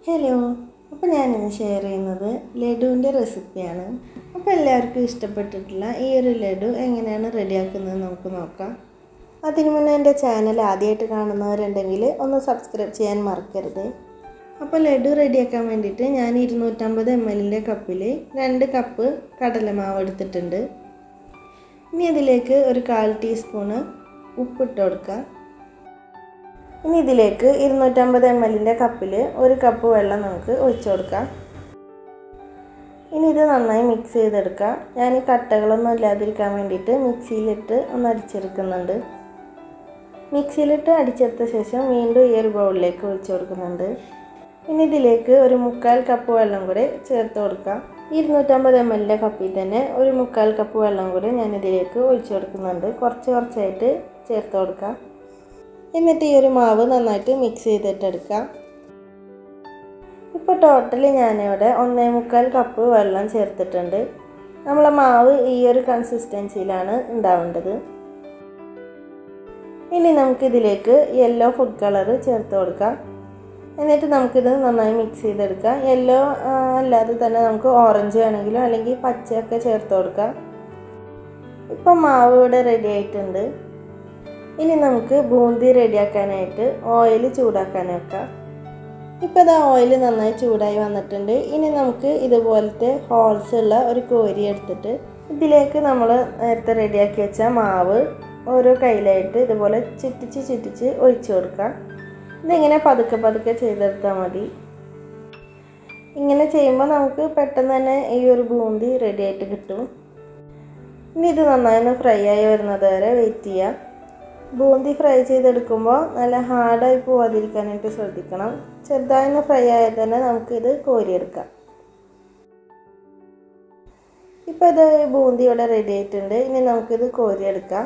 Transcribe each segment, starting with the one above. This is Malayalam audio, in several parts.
ഹലോ അപ്പോൾ ഞാനിന്ന് ഷെയർ ചെയ്യുന്നത് ലഡുവിൻ്റെ റെസിപ്പിയാണ് അപ്പോൾ എല്ലാവർക്കും ഇഷ്ടപ്പെട്ടിട്ടുള്ള ഈ ഒരു ലഡു എങ്ങനെയാണ് റെഡിയാക്കുന്നത് നമുക്ക് നോക്കാം അതിനു മുന്നേ എൻ്റെ ചാനൽ ആദ്യമായിട്ട് കാണുന്നവരുണ്ടെങ്കിൽ ഒന്ന് സബ്സ്ക്രൈബ് ചെയ്യാൻ മറക്കരുത് അപ്പോൾ ലഡു റെഡിയാക്കാൻ വേണ്ടിയിട്ട് ഞാൻ ഇരുന്നൂറ്റമ്പത് എം എല്ലിൻ്റെ കപ്പിൽ രണ്ട് കപ്പ് കടലമാവ് എടുത്തിട്ടുണ്ട് ഇനി അതിലേക്ക് ഒരു കാൽ ടീസ്പൂണ് ഉപ്പിട്ട് കൊടുക്കുക ഇനി ഇതിലേക്ക് ഇരുന്നൂറ്റമ്പത് എം എല്ലിൻ്റെ കപ്പിൽ ഒരു കപ്പ് വെള്ളം നമുക്ക് ഒഴിച്ചു കൊടുക്കാം ഇനി ഇത് നന്നായി മിക്സ് ചെയ്തെടുക്കാം ഞാൻ ഈ കട്ടകളൊന്നും ഇല്ലാതിരിക്കാൻ വേണ്ടിയിട്ട് മിക്സിയിലിട്ട് ഒന്ന് അടിച്ചെടുക്കുന്നുണ്ട് മിക്സിയിലിട്ട് അടിച്ചെടുത്ത ശേഷം വീണ്ടും ഈ ഒരു ബൗളിലേക്ക് ഒഴിച്ചു കൊടുക്കുന്നുണ്ട് ഇനി ഇതിലേക്ക് ഒരു മുക്കാൽ കപ്പ് വെള്ളം കൂടി ചേർത്ത് കൊടുക്കാം ഇരുന്നൂറ്റമ്പത് എം എല്ലിൻ്റെ കപ്പിൽ തന്നെ ഒരു മുക്കാൽ കപ്പ് വെള്ളം കൂടി ഞാൻ ഇതിലേക്ക് ഒഴിച്ചു കൊടുക്കുന്നുണ്ട് കുറച്ച് കുറച്ചായിട്ട് ചേർത്ത് കൊടുക്കാം എന്നിട്ട് ഈ ഒരു മാവ് നന്നായിട്ട് മിക്സ് ചെയ്തിട്ടെടുക്കാം ഇപ്പോൾ ടോട്ടൽ ഞാനിവിടെ ഒന്നേ മുക്കാൽ കപ്പ് വെള്ളം ചേർത്തിട്ടുണ്ട് നമ്മളെ മാവ് ഈ ഒരു കൺസിസ്റ്റൻസിയിലാണ് ഉണ്ടാവേണ്ടത് ഇനി നമുക്കിതിലേക്ക് യെല്ലോ ഫുഡ് കളർ ചേർത്ത് കൊടുക്കാം എന്നിട്ട് നമുക്കിത് നന്നായി മിക്സ് ചെയ്തെടുക്കാം യെല്ലോ അല്ലാതെ തന്നെ നമുക്ക് ഓറഞ്ച് വേണമെങ്കിലും അല്ലെങ്കിൽ പച്ചയൊക്കെ ചേർത്ത് കൊടുക്കാം ഇപ്പം മാവ് ഇവിടെ റെഡി ആയിട്ടുണ്ട് ഇനി നമുക്ക് ബൂന്തി റെഡിയാക്കാനായിട്ട് ഓയിൽ ചൂടാക്കാൻ വെക്കാം ഇപ്പോൾ ഇതാ ഓയിൽ നന്നായി ചൂടായി വന്നിട്ടുണ്ട് ഇനി നമുക്ക് ഇതുപോലത്തെ ഹോൾസ് ഉള്ള ഒരു കോരി എടുത്തിട്ട് ഇതിലേക്ക് നമ്മൾ നേരത്തെ റെഡിയാക്കി വെച്ച മാവ് ഓരോ കയ്യിലായിട്ട് ഇതുപോലെ ചുറ്റിച്ച് ചുറ്റിച്ച് ഒഴിച്ചു കൊടുക്കാം ഇതിങ്ങനെ പതുക്കെ പതുക്കെ ചെയ്തെടുത്താൽ മതി ഇങ്ങനെ ചെയ്യുമ്പോൾ നമുക്ക് പെട്ടെന്ന് തന്നെ ഈ ഒരു ബൂന്തി റെഡി ആയിട്ട് കിട്ടും ഇനി ഇത് നന്നായി ഒന്ന് ഫ്രൈ ആയി വരുന്നത് വരെ വെയിറ്റ് ചെയ്യാം ബൂന്തി ഫ്രൈ ചെയ്തെടുക്കുമ്പോൾ നല്ല ഹാർഡായി പോവാതിരിക്കാനായിട്ട് ശ്രദ്ധിക്കണം ചെറുതായി ഫ്രൈ ആയാൽ തന്നെ നമുക്കിത് കോരിയെടുക്കാം ഇപ്പോൾ ഇത് ബൂന്തി ഇവിടെ റെഡി ആയിട്ടുണ്ട് ഇനി നമുക്കിത് കോരിയെടുക്കാം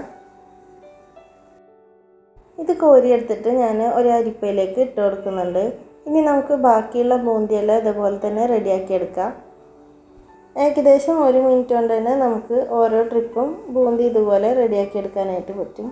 ഇത് കോരിയെടുത്തിട്ട് ഞാൻ ഒരു അരിപ്പയിലേക്ക് ഇട്ട് കൊടുക്കുന്നുണ്ട് ഇനി നമുക്ക് ബാക്കിയുള്ള ബൂന്തിയെല്ലാം ഇതുപോലെ തന്നെ റെഡിയാക്കി എടുക്കാം ഏകദേശം ഒരു മിനിറ്റ് കൊണ്ട് തന്നെ നമുക്ക് ഓരോ ട്രിപ്പും ബൂന്തി ഇതുപോലെ റെഡിയാക്കി എടുക്കാനായിട്ട് പറ്റും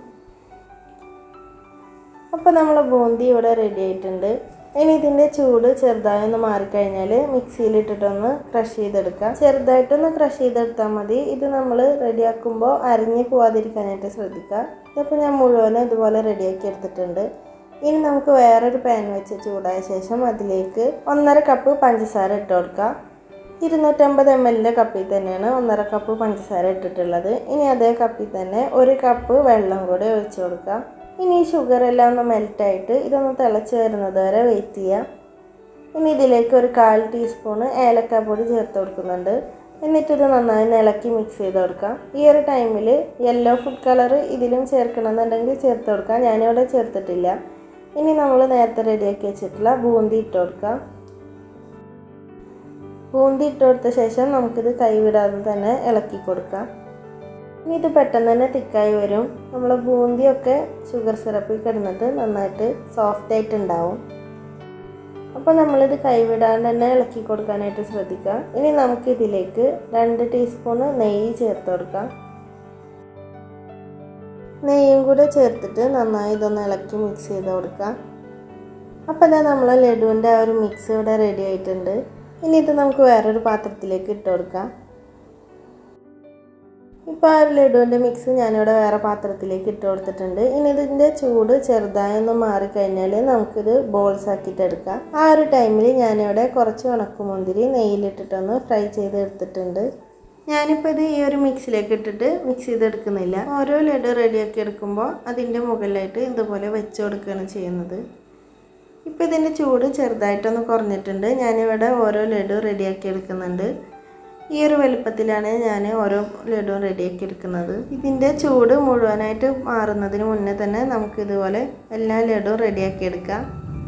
അപ്പോൾ നമ്മൾ ബൂന്തി ഇവിടെ റെഡി ആയിട്ടുണ്ട് ഇനി ഇതിൻ്റെ ചൂട് ചെറുതായി ഒന്ന് മാറിക്കഴിഞ്ഞാൽ മിക്സിയിലിട്ടിട്ടൊന്ന് ക്രഷ് ചെയ്തെടുക്കാം ചെറുതായിട്ടൊന്ന് ക്രഷ് ചെയ്തെടുത്താൽ മതി ഇത് നമ്മൾ റെഡിയാക്കുമ്പോൾ അരിഞ്ഞ് പോവാതിരിക്കാനായിട്ട് ശ്രദ്ധിക്കുക ഇതിപ്പോൾ ഞാൻ മുഴുവനും ഇതുപോലെ റെഡിയാക്കി എടുത്തിട്ടുണ്ട് ഇനി നമുക്ക് വേറൊരു പാൻ വെച്ച് ചൂടായ ശേഷം അതിലേക്ക് ഒന്നര കപ്പ് പഞ്ചസാര ഇട്ട് കൊടുക്കാം ഇരുന്നൂറ്റമ്പത് എം എല്ലിൻ്റെ കപ്പിൽ തന്നെയാണ് ഒന്നര കപ്പ് പഞ്ചസാര ഇട്ടിട്ടുള്ളത് ഇനി അതേ കപ്പിൽ തന്നെ ഒരു കപ്പ് വെള്ളം കൂടി ഒഴിച്ചു കൊടുക്കാം ഇനി ഈ ഷുഗർ എല്ലാം ഒന്ന് മെൽറ്റായിട്ട് ഇതൊന്ന് തിളച്ച് വരുന്നത് വരെ വെയിറ്റ് ചെയ്യാം ഇനി ഇതിലേക്ക് ഒരു കാൽ ടീസ്പൂണ് ഏലക്കാപ്പൊടി ചേർത്ത് കൊടുക്കുന്നുണ്ട് എന്നിട്ടിത് നന്നായി ഇളക്കി മിക്സ് ചെയ്ത് കൊടുക്കാം ഈ ഒരു ടൈമിൽ യെല്ലോ ഫുഡ് കളർ ഇതിലും ചേർക്കണമെന്നുണ്ടെങ്കിൽ ചേർത്ത് കൊടുക്കാം ഞാനിവിടെ ചേർത്തിട്ടില്ല ഇനി നമ്മൾ നേരത്തെ റെഡിയാക്കി വെച്ചിട്ടുള്ള ബൂന്തി ഇട്ട് കൊടുക്കാം ബൂന്തി ഇട്ട് കൊടുത്ത ശേഷം നമുക്കിത് കൈവിടാതെ തന്നെ ഇളക്കി കൊടുക്കാം ഇനി ഇത് പെട്ടെന്ന് തന്നെ തിക്കായി വരും നമ്മൾ ബൂന്തിയൊക്കെ ഷുഗർ സിറപ്പിൽ കിടന്നിട്ട് നന്നായിട്ട് സോഫ്റ്റ് ആയിട്ട് ഉണ്ടാവും അപ്പോൾ നമ്മളിത് കൈവിടാണ്ട് തന്നെ ഇളക്കി കൊടുക്കാനായിട്ട് ശ്രദ്ധിക്കുക ഇനി നമുക്ക് ഇതിലേക്ക് രണ്ട് ടീസ്പൂണ് നെയ്യ് ചേർത്ത് കൊടുക്കാം നെയ്യും കൂടെ ചേർത്തിട്ട് നന്നായി ഇതൊന്ന് ഇളക്കി മിക്സ് ചെയ്ത് കൊടുക്കാം അപ്പോൾ ഇതാ നമ്മൾ ലഡുവിൻ്റെ ആ ഒരു മിക്സ് ഇവിടെ റെഡി ആയിട്ടുണ്ട് ഇനി ഇത് നമുക്ക് വേറൊരു പാത്രത്തിലേക്ക് ഇട്ട് കൊടുക്കാം ഇപ്പോൾ ആ ഒരു ലഡുവിൻ്റെ മിക്സ് ഞാനിവിടെ വേറെ പാത്രത്തിലേക്ക് ഇട്ട് കൊടുത്തിട്ടുണ്ട് ഇനി ഇതിൻ്റെ ചൂട് ചെറുതായി ഒന്ന് മാറിക്കഴിഞ്ഞാൽ നമുക്കിത് ബോൾസ് ആക്കിയിട്ട് എടുക്കാം ആ ഒരു ടൈമിൽ ഞാനിവിടെ കുറച്ച് ഉണക്കുമുന്തിരി നെയ്യിലിട്ടിട്ടൊന്ന് ഫ്രൈ ചെയ്ത് എടുത്തിട്ടുണ്ട് ഞാനിപ്പോൾ ഇത് ഈ ഒരു മിക്സിലേക്ക് ഇട്ടിട്ട് മിക്സ് ചെയ്തെടുക്കുന്നില്ല ഓരോ ലഡു റെഡിയാക്കി എടുക്കുമ്പോൾ അതിൻ്റെ മുകളിലായിട്ട് ഇതുപോലെ വെച്ച് കൊടുക്കുകയാണ് ചെയ്യുന്നത് ഇപ്പോൾ ഇതിൻ്റെ ചൂട് ചെറുതായിട്ടൊന്ന് കുറഞ്ഞിട്ടുണ്ട് ഞാനിവിടെ ഓരോ ലഡു റെഡിയാക്കി എടുക്കുന്നുണ്ട് ഈ ഒരു വലുപ്പത്തിലാണ് ഞാൻ ഓരോ ലഡുവും റെഡിയാക്കി എടുക്കുന്നത് ഇതിൻ്റെ ചൂട് മുഴുവനായിട്ട് മാറുന്നതിന് മുന്നേ തന്നെ നമുക്ക് ഇതുപോലെ എല്ലാ ലഡുവും റെഡിയാക്കി എടുക്കാം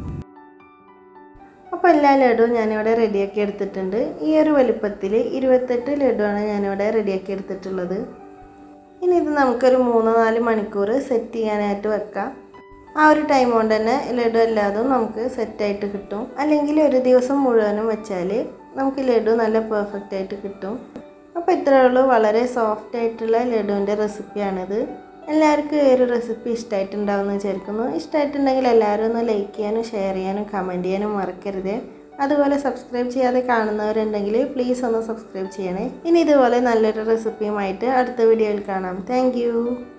അപ്പോൾ എല്ലാ ലഡുവും ഞാനിവിടെ റെഡിയാക്കി എടുത്തിട്ടുണ്ട് ഈ ഒരു വലുപ്പത്തിൽ ഇരുപത്തെട്ട് ലഡുവാണ് ഞാനിവിടെ റെഡിയാക്കി എടുത്തിട്ടുള്ളത് ഇനി ഇത് നമുക്കൊരു മൂന്ന് നാല് മണിക്കൂർ സെറ്റ് ചെയ്യാനായിട്ട് വെക്കാം ആ ഒരു ടൈം കൊണ്ട് തന്നെ ലഡു എല്ലാതും നമുക്ക് സെറ്റായിട്ട് കിട്ടും അല്ലെങ്കിൽ ഒരു ദിവസം മുഴുവനും വെച്ചാൽ നമുക്ക് ലഡു നല്ല പെർഫെക്റ്റ് ആയിട്ട് കിട്ടും അപ്പോൾ ഇത്രയേ ഉള്ളൂ വളരെ സോഫ്റ്റ് ആയിട്ടുള്ള ലഡുവിൻ്റെ റെസിപ്പിയാണിത് എല്ലാവർക്കും ഈ ഒരു റെസിപ്പി ഇഷ്ടമായിട്ടുണ്ടാവുമെന്ന് വിചാരിക്കുന്നു ഇഷ്ടമായിട്ടുണ്ടെങ്കിൽ എല്ലാവരും ഒന്ന് ലൈക്ക് ചെയ്യാനും ഷെയർ ചെയ്യാനും കമൻറ്റ് ചെയ്യാനും മറക്കരുത് അതുപോലെ സബ്സ്ക്രൈബ് ചെയ്യാതെ കാണുന്നവരുണ്ടെങ്കിൽ പ്ലീസ് ഒന്ന് സബ്സ്ക്രൈബ് ചെയ്യണേ ഇനി ഇതുപോലെ നല്ലൊരു റെസിപ്പിയുമായിട്ട് അടുത്ത വീഡിയോയിൽ കാണാം താങ്ക്